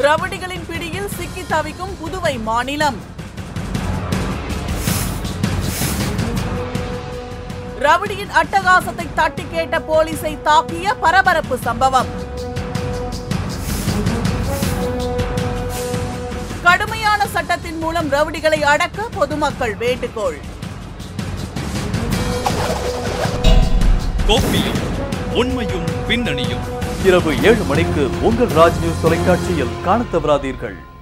ரவுடிகளின் பிடியில் சிக்கி தவிக்கும் புதுவை மாநிலம் ரவுடியின் அட்டகாசத்தை தட்டி கேட்ட போலீசை தாக்கிய பரபரப்பு சம்பவம் கடுமையான சட்டத்தின் மூலம் ரவுடிகளை அடக்க பொதுமக்கள் வேண்டுகோள் கோப்பியும் உண்மையும் பின்னணியும் இரவு ஏழு மணிக்கு உங்கள் ராஜ் நியூஸ் தொலைக்காட்சியில் காணத் தவறாதீர்கள்